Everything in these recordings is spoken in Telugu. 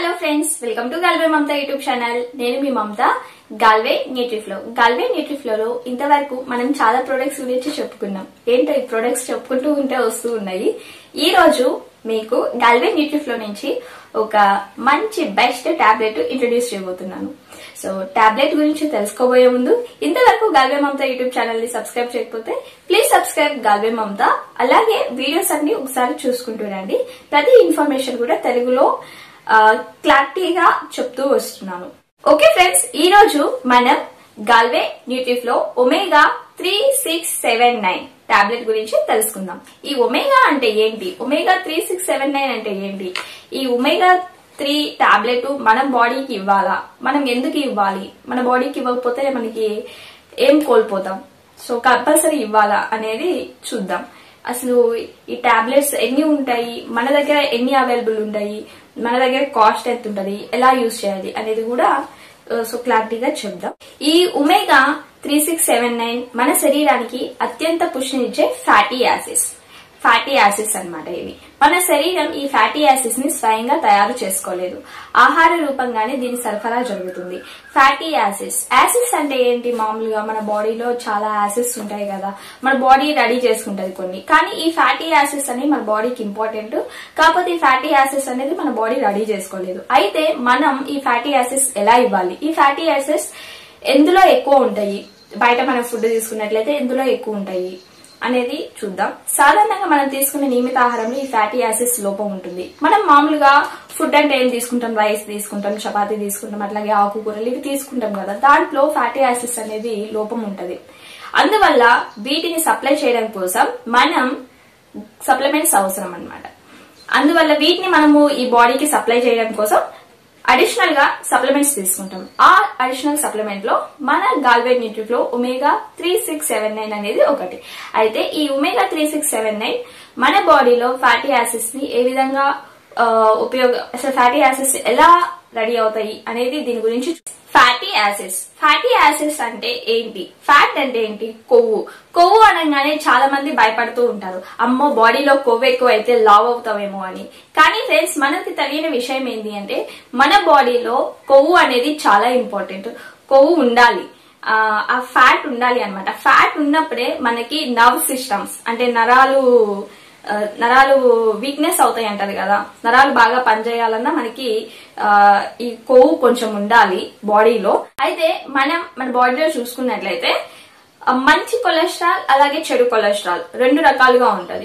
hello friends welcome to Galway Mamata YouTube channel నేను మీ మమత గాల్వే న్యూట్రిఫ్లో గాల్వే న్యూట్రిఫ్లోలో ఇంతవరకు మనం చాలా ప్రొడక్ట్స్ గురించి చెప్పుకున్నాం ఏంటో ఈ ప్రొడక్ట్స్ చెప్పుకుంటూ ఉంటే వస్తూ ఉన్నాయి ఈ రోజు మీకు గాల్వే న్యూట్రిఫ్లో నుంచి ఒక మంచి బెస్ట్ టాబ్లెట్ ఇంట్రడ్యూస్ చేయబోతున్నాను సో టాబ్లెట్ గురించి తెలుసుకోబోయే ముందు ఇంతవరకు గాల్వే మమత యూట్యూబ్ ఛానల్ ని సబ్స్క్రైబ్ చేయకపోతే ప్లీజ్ సబ్స్క్రైబ్ గాల్వే మమత అలాగే వీడియోస్ అన్ని ఒకసారి చూసుకుంటూ రండి ప్రతి ఇన్ఫర్మేషన్ కూడా తెలుగులో ఆ, క్లారిటీగా చెప్తూ వస్తున్నాను ఓకే ఫ్రెండ్స్ ఈ రోజు మనం Galway Nutriflo omega three six seven nine tablet గురించి తెలుసుకుందాం ఈ ఒమేగా అంటే ఏంటి omega three six seven nine అంటే ఏంటి ఈ ఒమేగా త్రీ టాబ్లెట్ మన బాడీకి ఇవ్వాలా మనం ఎందుకు ఇవ్వాలి మన బాడీకి ఇవ్వకపోతే మనకి ఏం కోల్పోతాం సో కంపల్సరీ ఇవ్వాలా అనేది చూద్దాం అసలు ఈ టాబ్లెట్స్ ఎన్ని ఉంటాయి మన దగ్గర ఎన్ని అవైలబుల్ ఉంటాయి మన దగ్గర కాస్ట్ ఎంత ఉంటది ఎలా యూజ్ చేయాలి అనేది కూడా సో క్లారిటీగా చెప్దాం ఈ omega three six seven nine మన శరీరానికి అత్యంత పుష్టినిచ్చే ఫ్యాటీ యాసిడ్స్ ఫ్యాటీ యాసిడ్స్ అన్నమాట ఇవి మన శరీరం ఈ ఫ్యాటీ యాసిడ్స్ ని స్వయంగా తయారు చేసుకోలేదు ఆహార రూపంగానే దీని సరఫరా జరుగుతుంది ఫ్యాటీ యాసిడ్స్ యాసిడ్స్ అంటే ఏంటి మామూలుగా మన బాడీలో చాలా యాసిడ్స్ ఉంటాయి కదా మన బాడీ రెడీ చేసుకుంటది కొన్ని కానీ ఈ ఫ్యాటీ యాసిడ్స్ అనేవి మన బాడీకి ఇంపార్టెంట్ కాకపోతే ఈ ఫ్యాటీ యాసిడ్స్ అనేది మన బాడీ రెడీ చేసుకోలేదు అయితే మనం ఈ ఫ్యాటీ యాసిడ్స్ ఎలా ఇవ్వాలి ఈ ఫ్యాటీ యాసిడ్స్ ఎందులో ఎక్కువ ఉంటాయి బయట మనం ఫుడ్ తీసుకున్నట్లయితే ఎందులో ఎక్కువ ఉంటాయి అనేది చూద్దాం సాధారణంగా మనం తీసుకునే నియమిత ఆహారంలో ఈ ఫ్యాటీ యాసిడ్స్ లోపం ఉంటుంది మనం మామూలుగా ఫుడ్ అంటే ఏం తీసుకుంటాం రైస్ తీసుకుంటాం చపాతీ తీసుకుంటాం అట్లాగే ఆకుకూరలు ఇవి తీసుకుంటాం కదా దాంట్లో ఫ్యాటీ యాసిడ్స్ అనేది లోపం ఉంటది అందువల్ల వీటిని సప్లై చేయడం కోసం మనం సప్లిమెంట్స్ అవసరం అన్నమాట అందువల్ల వీటిని మనము ఈ బాడీకి సప్లై చేయడం కోసం అడిషనల్ గా సప్లిమెంట్స్ తీసుకుంటాం ఆ అడిషనల్ సప్లిమెంట్ లో మన Galway Nutriflo omega three six seven nine అనేది ఒకటి అయితే ఈ omega three six seven nine మన బాడీలో ఫ్యాటీ యాసిడ్స్ ని ఏ విధంగా ఆ, ఉపయోగ అసలు ఫ్యాటీ యాసిడ్స్ ఎలా రెడీ అవుతాయి అనేది దీని గురించి ఫ్యాటీ యాసిడ్స్ ఫ్యాటీ యాసిడ్స్ అంటే ఏంటి ఫ్యాట్ అంటే ఏంటి కొవ్వు కొవ్వు అనగానే చాలా మంది భయపడుతూ ఉంటారు అమ్మో బాడీలో కొవ్వు ఎక్కువ అయితే లావ్ అవుతామేమో అని కానీ ఫ్రెండ్స్ మనకి తెలియని విషయం ఏంటి అంటే మన బాడీలో కొవ్వు అనేది చాలా ఇంపార్టెంట్ కొవ్వు ఉండాలి ఆ ఆ ఫ్యాట్ ఉండాలి అన్నమాట ఫ్యాట్ ఉన్నప్పుడే మనకి నర్వ్ సిస్టమ్స్ అంటే నరాలు ఆ, నరాలు వీక్నెస్ అవుతాయి అంటది కదా నరాలు బాగా పనిచేయాలన్నా మనకి ఆ, ఈ కొవ్వు కొంచెం ఉండాలి బాడీలో అయితే మనం మన బాడీలో చూసుకున్నట్లయితే ఆ, మంచి కొలెస్ట్రాల్ అలాగే చెడు కొలెస్ట్రాల్ రెండు రకాలుగా ఉంటది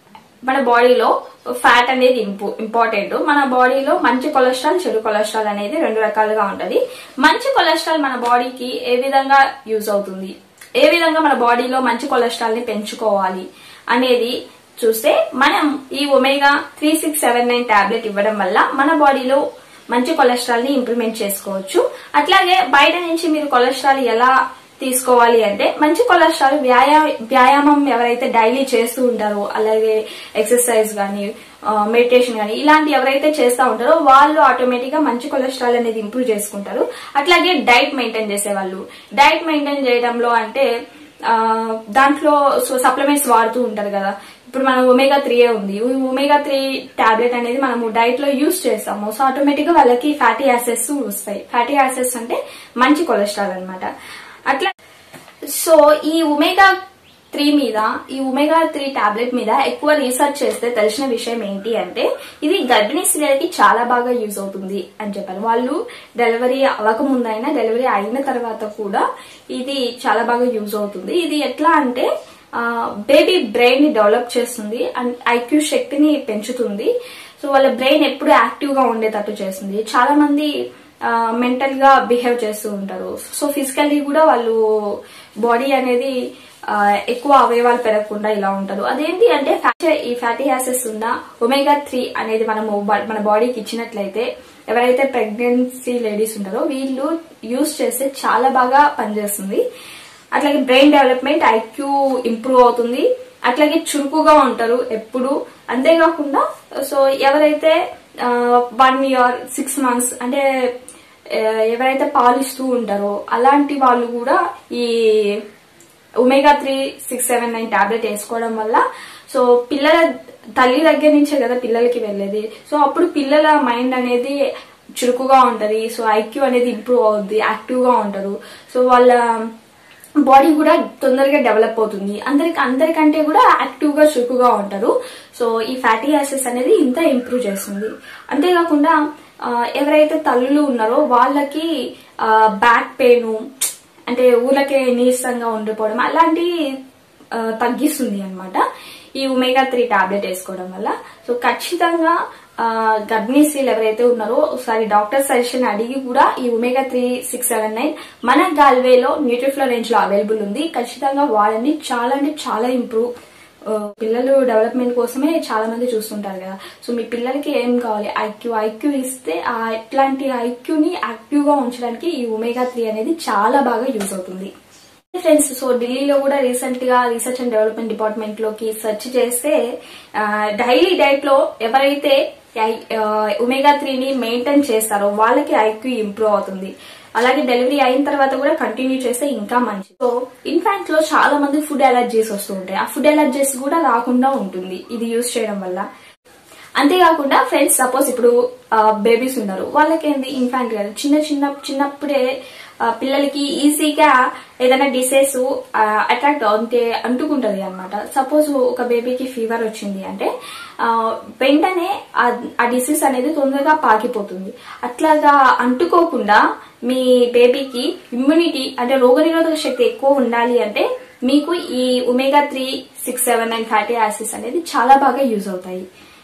మన బాడీలో ఫ్యాట్ అనేది ఇంపు ఇంపార్టెంట్ మన బాడీలో మంచి కొలెస్ట్రాల్ చెడు కొలెస్ట్రాల్ అనేది రెండు రకాలుగా ఉంటది మంచి కొలెస్ట్రాల్ మన బాడీకి ఏ విధంగా యూజ్ అవుతుంది ఏ విధంగా మన బాడీలో మంచి కొలెస్ట్రాల్ ని పెంచుకోవాలి అనేది చూస్తే మనం ఈ omega three six seven nine tablet ఇవ్వడం వల్ల మన బాడీలో మంచి కొలెస్ట్రాల్ ని ఇంప్రూవ్మెంట్ చేసుకోవచ్చు అట్లాగే బయట నుంచి మీరు కొలెస్ట్రాల్ ఎలా తీసుకోవాలి అంటే మంచి కొలెస్ట్రాల్ వ్యాయా వ్యాయామం ఎవరైతే డైలీ చేస్తూ ఉంటారో అలాగే ఎక్సర్సైజ్ కానీ మెడిటేషన్ కానీ ఇలాంటి ఎవరైతే చేస్తూ ఉంటారో వాళ్ళు ఆటోమేటిక్ గా మంచి కొలెస్ట్రాల్ అనేది ఇంప్రూవ్ చేసుకుంటారు అట్లాగే డైట్ మెయింటైన్ చేసేవాళ్ళు డైట్ మెయింటైన్ చేయడంలో అంటే ఆ, దాంట్లో సో సప్లిమెంట్స్ వాడుతూ ఉంటారు కదా ఇప్పుడు మనం ఒమేగా త్రీ ఉంది ఈ ఒమేగా త్రీ టాబ్లెట్ అనేది మనము డైట్ లో యూస్ చేస్తాము సో ఆటోమేటిక్ గా వాళ్ళకి ఫ్యాటీ యాసిడ్స్ వస్తాయి ఫ్యాటీ యాసిడ్స్ అంటే మంచి కొలెస్ట్రాల్ అన్నమాట అట్లా సో ఈ ఒమేగా త్రీ మీద ఈ ఒమేగా త్రీ టాబ్లెట్ మీద ఎక్కువ రీసెర్చ్ చేస్తే తెలిసిన విషయం ఏంటి అంటే ఇది గర్భిణీ స్త్రీలకి చాలా బాగా యూజ్ అవుతుంది అని చెప్పారు వాళ్ళు డెలివరీ అవ్వకముందైనా డెలివరీ అయిన తర్వాత కూడా ఇది చాలా బాగా యూజ్ అవుతుంది ఇది ఎట్లా అంటే బేబీ బ్రెయిన్ ని డెవలప్ చేస్తుంది అండ్ ఐక్యూ శక్తిని పెంచుతుంది సో వాళ్ళ బ్రెయిన్ ఎప్పుడు యాక్టివ్ గా ఉండేటట్టు చేస్తుంది చాలా మంది మెంటల్ గా బిహేవ్ చేస్తూ ఉంటారు సో ఫిజికల్లీ కూడా వాళ్ళు బాడీ అనేది ఆ, ఎక్కువ అవయవాలు పెరగకుండా ఇలా ఉంటారు అదేంటి అంటే fat- ఈ ఫ్యాటీ యాసిడ్స్ ఉన్న ఒమేగా త్రీ అనేది మనము బ- మన బాడీకి ఇచ్చినట్లయితే ఎవరైతే ప్రెగ్నెన్సీ లేడీస్ ఉంటారో వీళ్ళు యూజ్ చేస్తే చాలా బాగా పనిచేస్తుంది అట్లాగే బ్రెయిన్ డెవలప్మెంట్ ఐక్యూ ఇంప్రూవ్ అవుతుంది అట్లాగే చురుకుగా ఉంటారు ఎప్పుడు అంతేకాకుండా సో ఎవరైతే వన్ ఇయర్ సిక్స్ మంత్స్ అంటే ఆ, ఎవరైతే పాలిస్తూ ఉంటారో అలాంటి వాళ్ళు కూడా ఈ omega three six seven nine tablet వేసుకోవడం వల్ల సో పిల్లల తల్లి దగ్గర నుంచే కదా పిల్లలకి వెళ్ళేది సో అప్పుడు పిల్లల మైండ్ అనేది చురుకుగా ఉంటది సో ఐక్యూ అనేది ఇంప్రూవ్ అవుద్ది యాక్టివ్ గా ఉంటారు సో వాళ్ళ బాడీ కూడా తొందరగా డెవలప్ అవుతుంది అందరికి అందరికంటే కూడా యాక్టివ్ గా చురుకుగా ఉంటారు సో ఈ ఫ్యాటీ యాసిడ్స్ అనేది ఇంత ఇంప్రూవ్ చేస్తుంది అంతేకాకుండా ఆ, ఎవరైతే తల్లులు ఉన్నారో వాళ్ళకి బ్యాక్ పెయిన్ అంటే ఊళ్ళకే నీరసంగా ఉండిపోవడం అలాంటి ఆ, తగ్గిస్తుంది అన్నమాట ఈ ఒమేగా త్రీ టాబ్లెట్ వేసుకోవడం వల్ల సో ఖచ్చితంగా ఆ, గర్భిణీ స్త్రీలు ఎవరైతే ఉన్నారో ఒకసారి డాక్టర్ సజెషన్ అడిగి కూడా ఈ omega three six seven nine మన గాల్వేలో న్యూట్రిఫ్లో రేంజ్ లో అవైలబుల్ ఉంది ఖచ్చితంగా వాడండి చాలా అంటే చాలా ఇంప్రూవ్ ఆ, పిల్లలు డెవలప్మెంట్ కోసమే చాలా మంది చూస్తుంటారు కదా సో మీ పిల్లలకి ఏం కావాలి ఐక్యూ ఐక్యూ ఇస్తే ఆ ఇట్లాంటి ఐక్యూని యాక్టివ్ గా ఉంచడానికి ఈ ఒమేగా త్రీ అనేది చాలా బాగా యూజ్ అవుతుంది ఫ్రెండ్స్ సో ఢిల్లీలో కూడా రీసెంట్ గా రీసెర్చ్ అండ్ డెవలప్మెంట్ డిపార్ట్మెంట్ లోకి సెర్చ్ చేస్తే డైలీ డైట్ లో ఎవరైతే ఒమేగా త్రీని మెయింటైన్ చేస్తారో వాళ్ళకి ఐక్యూ ఇంప్రూవ్ అవుతుంది అలాగే డెలివరీ అయిన తర్వాత కూడా కంటిన్యూ చేస్తే ఇంకా మంచిది సో ఇన్ఫాంట్ లో చాలా మంది ఫుడ్ అలర్జీస్ వస్తూ ఉంటాయి ఆ ఫుడ్ అలర్జీస్ కూడా రాకుండా ఉంటుంది ఇది యూజ్ చేయడం వల్ల అంతేకాకుండా ఫ్రెండ్స్ సపోజ్ ఇప్పుడు బేబీస్ ఉన్నారు వాళ్ళకేంది ఇన్ఫాంట్ కదా చిన్న చిన్న చిన్నప్పుడే ఆ, పిల్లలకి ఈజీగా ఏదైనా డిసీజ్ అటాక్ అంటే అంటుకుంటది అనమాట సపోజ్ ఒక బేబీకి ఫీవర్ వచ్చింది అంటే ఆ, వెంటనే ఆ- ఆ డిసీజ్ అనేది తొందరగా పాకిపోతుంది అట్లాగా అంటుకోకుండా మీ బేబీకి ఇమ్యూనిటీ అంటే రోగనిరోధక శక్తి ఎక్కువ ఉండాలి అంటే మీకు ఈ omega three six seven nine fatty acids అనేది చాలా బాగా యూజ్ అవుతాయి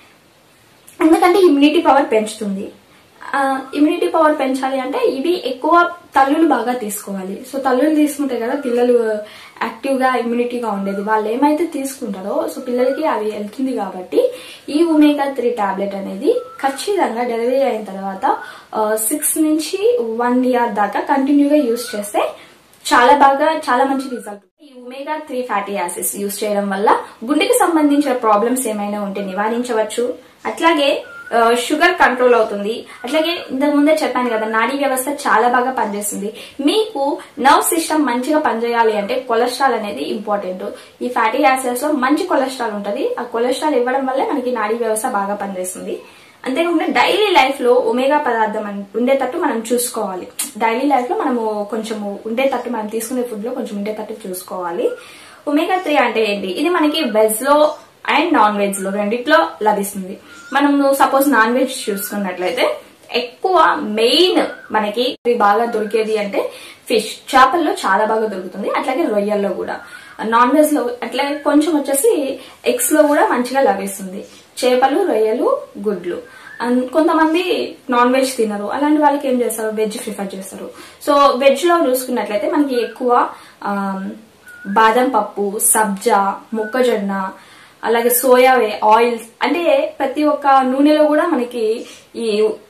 ఎందుకంటే ఇమ్యూనిటీ పవర్ పెంచుతుంది ఇమ్యూనిటీ పవర్ పెంచాలి అంటే ఇవి ఎక్కువ తల్లులు బాగా తీసుకోవాలి సో తల్లులు తీసుకుంటే కదా పిల్లలు యాక్టివ్ గా ఇమ్యూనిటీగా ఉండేది వాళ్ళు ఏమైతే తీసుకుంటారో సో పిల్లలకి అవి వెళ్తుంది కాబట్టి ఈ ఒమేగా త్రీ టాబ్లెట్ అనేది ఖచ్చితంగా డెలివరీ అయిన తర్వాత సిక్స్ నుంచి వన్ ఇయర్ దాకా కంటిన్యూగా యూస్ చేస్తే చాలా బాగా చాలా మంచి రిజల్ట్ ఈ omega three fatty acids use చేయడం వల్ల గుండెకి సంబంధించిన ప్రాబ్లమ్స్ ఏమైనా ఉంటే నివారించవచ్చు అట్లాగే ఆ, షుగర్ కంట్రోల్ అవుతుంది అట్లాగే ఇంతకు ముందే చెప్పాను కదా నాడీ వ్యవస్థ చాలా బాగా పనిచేస్తుంది మీకు నర్వ్ సిస్టమ్ మంచిగా పనిచేయాలి అంటే కొలెస్ట్రాల్ అనేది ఇంపార్టెంట్ ఈ ఫ్యాటీ యాసిడ్స్ లో మంచి కొలెస్ట్రాల్ ఉంటుంది ఆ కొలెస్ట్రాల్ ఇవ్వడం వల్లే మనకి నాడీ వ్యవస్థ బాగా పనిచేస్తుంది అంతేకాకుండా డైలీ లైఫ్ లో ఒమేగా పదార్థం అన్- ఉండేటట్టు మనం చూసుకోవాలి డైలీ లైఫ్ లో మనము కొంచెం ఉండేటట్టు మనం తీసుకునే ఫుడ్ లో కొంచెం ఉండేటట్టు చూసుకోవాలి ఒమేగా త్రీ అంటే ఏంటి ఇది మనకి వెజ్ లో అండ్ నాన్ వెజ్ లో రెండిట్లో లభిస్తుంది మనం సపోజ్ నాన్ వెజ్ చూసుకున్నట్లయితే ఎక్కువ మెయిన్ మనకి ఇది బాగా దొరికేది అంటే ఫిష్ చేపల్లో చాలా బాగా దొరుకుతుంది అట్లాగే రొయ్యల్లో కూడా నాన్ వెజ్ లో అట్లాగే కొంచెం వచ్చేసి ఎగ్స్ లో కూడా మంచిగా లభిస్తుంది చేపలు రొయ్యలు గుడ్లు అండ్ కొంతమంది నాన్ వెజ్ తినరు అలాంటి వాళ్ళకి ఏం చేస్తారు వెజ్ ప్రిఫర్ చేస్తారు సో వెజ్ లో చూసుకున్నట్లయితే మనకి ఎక్కువ ఆమ్, బాదం పప్పు సబ్జా మొక్కజొన్న అలాగే సోయా ఆయిల్స్ అంటే ప్రతి ఒక్క నూనెలో కూడా మనకి ఈ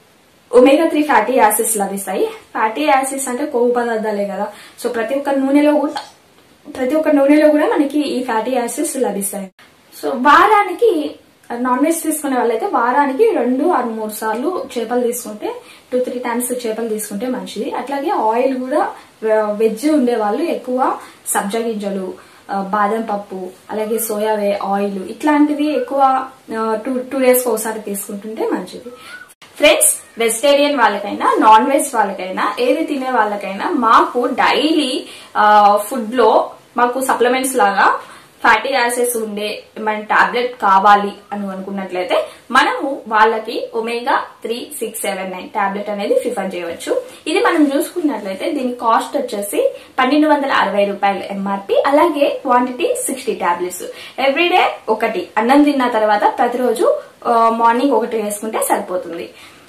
ఒమేగా త్రీ ఫ్యాటీ యాసిడ్స్ లభిస్తాయి ఫ్యాటీ యాసిడ్స్ అంటే కొవ్వు పదార్థాలే కదా సో ప్రతి ఒక్క నూనెలో కూడా ప్రతి ఒక్క నూనెలో కూడా మనకి ఈ ఫ్యాటీ యాసిడ్స్ లభిస్తాయి సో వారానికి నాన్ వెజ్ తీసుకునే వాళ్ళైతే వారానికి రెండు ఆరు మూడు సార్లు చేపలు తీసుకుంటే టూ త్రీ టైమ్స్ చేపలు తీసుకుంటే మంచిది అట్లాగే ఆయిల్ కూడా వెజ్ ఉండే వాళ్ళు ఎక్కువ సబ్జా గింజలు ఆ, బాదం పప్పు అలాగే సోయావే ఆయిల్ ఇట్లాంటివి ఎక్కువ టూ టూ డేస్ ఒకసారి తీసుకుంటుంటే మంచిది ఫ్రెండ్స్ వెజిటేరియన్ వాళ్ళకైనా నాన్ వెజ్ వాళ్ళకైనా ఏది తినే వాళ్ళకైనా మాకు డైలీ ఫుడ్ లో మాకు సప్లిమెంట్స్ లాగా ఫ్యాటీ యాసిడ్స్ ఉండే మన టాబ్లెట్ కావాలి అని అనుకున్నట్లయితే మనము వాళ్ళకి omega three six seven nine tablet అనేది ప్రిఫర్ చేయవచ్చు ఇది మనం చూసుకున్నట్లయితే దీని కాస్ట్ వచ్చేసి పన్నెండు వందల అరవై రూపాయలు ఎంఆర్పి అలాగే క్వాంటిటీ సిక్స్టీ టాబ్లెట్స్ ఎవ్రీడే ఒకటి అన్నం తిన్న తర్వాత ప్రతిరోజు మార్నింగ్ ఒకటి వేసుకుంటే సరిపోతుంది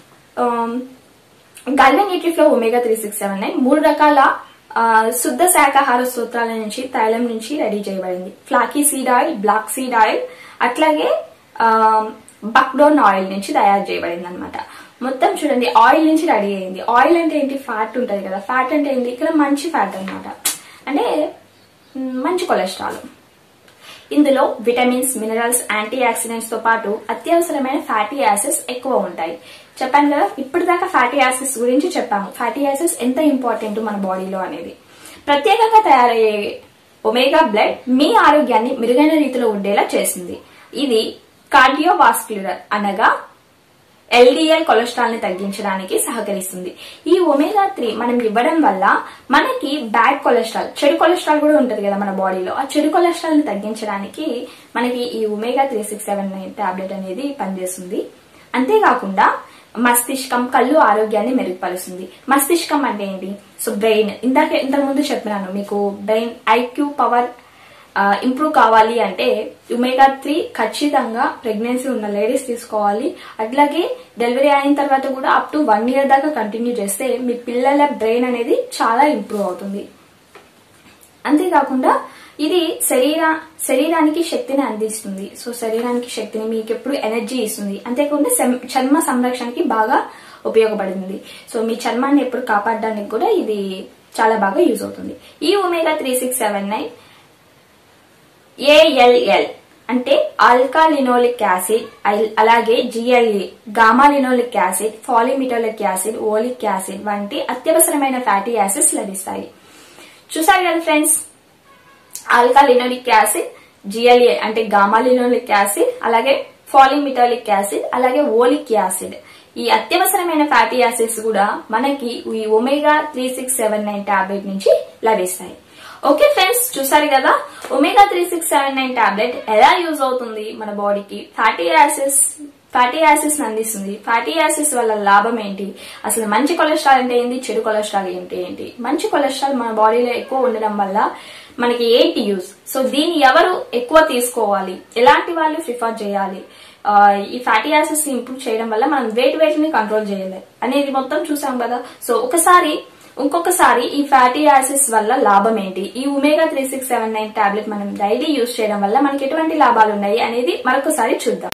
గల్వెన్ న్యూట్రిఫ్లో omega three six seven nine మూడు రకాల ఆ, శుద్ధ శాకాహార సూత్రాల నుంచి తైలం నుంచి రెడీ చేయబడింది flaxseed oil black seed oil అట్లాగే బక్డోన్ ఆయిల్ నుంచి తయారు చేయబడింది అనమాట మొత్తం చూడండి ఆయిల్ నుంచి రెడీ అయింది ఆయిల్ అంటే ఏంటి ఫ్యాట్ ఉంటది కదా ఫ్యాట్ అంటే ఏంటి ఇక్కడ మంచి ఫ్యాట్ అన్నమాట అంటే మ్, మంచి కొలెస్ట్రాల్ ఇందులో విటమిన్స్ మినరల్స్ యాంటీ ఆక్సిడెంట్స్ తో పాటు అత్యవసరమైన ఫ్యాటీ యాసిడ్స్ ఎక్కువ ఉంటాయి చెప్పాను కదా ఇప్పటిదాకా ఫ్యాటీ యాసిడ్స్ గురించి చెప్పాము ఫ్యాటీ యాసిడ్స్ ఎంత ఇంపార్టెంట్ మన బాడీలో అనేది ప్రత్యేకంగా తయారయ్యే ఒమేగా బ్లడ్ మీ ఆరోగ్యాన్ని మెరుగైన రీతిలో ఉండేలా చేస్తుంది ఇది కార్డియోవాస్క్యులర్ అనగా ఎల్డిఎల్ కొలెస్ట్రాల్ ని తగ్గించడానికి సహకరిస్తుంది ఈ ఒమేగా త్రీ మనం ఇవ్వడం వల్ల మనకి బ్యాడ్ కొలెస్ట్రాల్ చెడు కొలెస్ట్రాల్ కూడా ఉంటది కదా మన బాడీలో ఆ చెడు కొలెస్ట్రాల్ ని తగ్గించడానికి మనకి ఈ omega three six seven nine tablet అనేది పనిచేస్తుంది అంతేకాకుండా మస్తిష్కం కళ్ళు ఆరోగ్యాన్ని మెరుగుపరుస్తుంది మస్తిష్కం అంటే ఏంటి సో బ్రెయిన్ ఇందాక ఇంతకు ముందు చెప్పినాను మీకు బ్రెయిన్ ఐక్యూ పవర్ ఇంప్రూవ్ కావాలి అంటే ఒమేగా త్రీ ఖచ్చితంగా ప్రెగ్నెన్సీ ఉన్న లేడీస్ తీసుకోవాలి అట్లాగే డెలివరీ అయిన తర్వాత కూడా అప్ టు వన్ ఇయర్ దాకా కంటిన్యూ చేస్తే మీ పిల్లల బ్రెయిన్ అనేది చాలా ఇంప్రూవ్ అవుతుంది అంతేకాకుండా ఇది శరీర శరీరానికి శక్తిని అందిస్తుంది సో శరీరానికి శక్తిని మీకు ఎప్పుడు ఎనర్జీ ఇస్తుంది అంతేకాకుండా సెం- చర్మ సంరక్షణకి బాగా ఉపయోగపడుతుంది సో మీ చర్మాన్ని ఎప్పుడు కాపాడడానికి కూడా ఇది చాలా బాగా యూజ్ అవుతుంది ఈ omega three six seven nine ALL అంటే ఆల్కాలినోలిక్ యాసిడ్ ఐల్- అలాగే GLA gamma linolenic acid palmitoleic acid oleic acid వంటి అత్యవసరమైన ఫ్యాటీ యాసిడ్స్ లభిస్తాయి చూసారు కదా ఫ్రెండ్స్ ఆల్కాలినోలిక్ యాసిడ్ జిఎల్ఏ అంటే గామాలినోలిక్ యాసిడ్ అలాగే ఫాలిమిటాలిక్ యాసిడ్ అలాగే ఓలిక్ యాసిడ్ ఈ అత్యవసరమైన ఫ్యాటీ యాసిడ్స్ కూడా మనకి ఈ omega three six seven nine tablet నుంచి లభిస్తాయి ఓకే ఫ్రెండ్స్ చూసారు కదా omega three six seven nine tablet ఎలా యూజ్ అవుతుంది మన బాడీకి ఫ్యాటీ యాసిడ్స్ ఫ్యాటీ యాసిడ్స్ అందిస్తుంది ఫ్యాటీ యాసిడ్స్ వల్ల లాభం ఏంటి అసలు మంచి కొలెస్ట్రాల్ అంటే ఏంటి చెడు కొలెస్ట్రాల్ ఏంటి ఏంటి మంచి కొలెస్ట్రాల్ మన బాడీలో ఎక్కువ ఉండడం వల్ల మనకి ఏంటి యూజ్ సో దీన్ని ఎవరు ఎక్కువ తీసుకోవాలి ఎలాంటి వాళ్ళు ప్రిఫర్ చేయాలి ఆ, ఈ ఫ్యాటీ యాసిడ్స్ ఇంప్రూవ్ చేయడం వల్ల మనం వెయిట్ వెయిట్ ని కంట్రోల్ చేయలేదు అనేది మొత్తం చూసాం కదా సో ఒకసారి ఇంకొకసారి ఈ ఫ్యాటీ యాసిడ్స్ వల్ల లాభం ఏంటి ఈ omega three six seven nine tablet మనం డైలీ యూజ్ చేయడం వల్ల మనకి ఎటువంటి లాభాలు ఉన్నాయి అనేది మరొకసారి చూద్దాం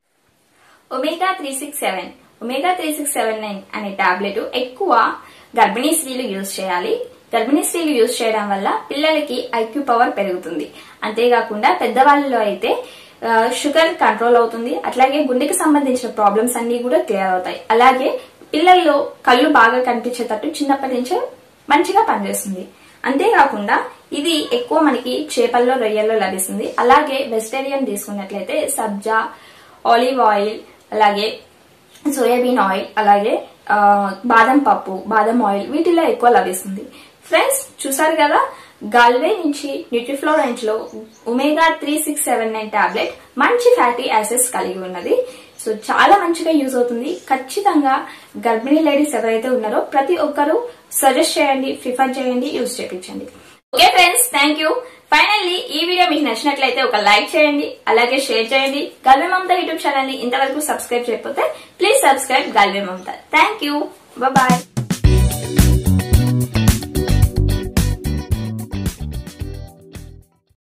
omega three six seven omega three six seven nine అనే టాబ్లెట్ ఎక్కువ గర్భిణీ స్త్రీలు యూజ్ చేయాలి గర్భిణీ స్త్రీలు యూజ్ చేయడం వల్ల పిల్లలకి ఐక్యూ పవర్ పెరుగుతుంది అంతేకాకుండా పెద్దవాళ్ళలో అయితే ఆ, షుగర్ కంట్రోల్ అవుతుంది అట్లాగే గుండెకి సంబంధించిన ప్రాబ్లమ్స్ అన్ని కూడా క్లియర్ అవుతాయి అలాగే పిల్లల్లో కళ్ళు బాగా కనిపించేటట్టు చిన్నప్పటి నుంచే మంచిగా పనిచేస్తుంది అంతేకాకుండా ఇది ఎక్కువ మనకి చేపల్లో రొయ్యల్లో లభిస్తుంది అలాగే వెజిటేరియన్ తీసుకున్నట్లయితే సబ్జా ఆలివ్ ఆయిల్ అలాగే సోయాబీన్ ఆయిల్ అలాగే ఆ, బాదం పప్పు బాదం ఆయిల్ వీటిలో ఎక్కువ లభిస్తుంది ఫ్రెండ్స్ చూసారు కదా గాల్వే నుంచి న్యూట్రిఫ్లో రేంజ్ లో omega three six seven nine tablet మంచి ఫ్యాటీ యాసిడ్స్ కలిగి ఉన్నది సో చాలా మంచిగా యూజ్ అవుతుంది ఖచ్చితంగా గర్భిణీ లేడీస్ ఎవరైతే ఉన్నారో ప్రతి ఒక్కరూ సజెస్ట్ చేయండి ప్రిఫర్ చేయండి యూజ్ చేయించండి okay friends thank you finally ఈ వీడియో మీకు నచ్చినట్లయితే ఒక లైక్ చేయండి అలాగే షేర్ చేయండి గల్వే మమత యూట్యూబ్ ఛానల్ ని ఇంతవరకు సబ్స్క్రైబ్ చేయకపోతే ప్లీజ్ సబ్స్క్రైబ్ గల్వే మమత థ్యాంక్ యూ బాయ్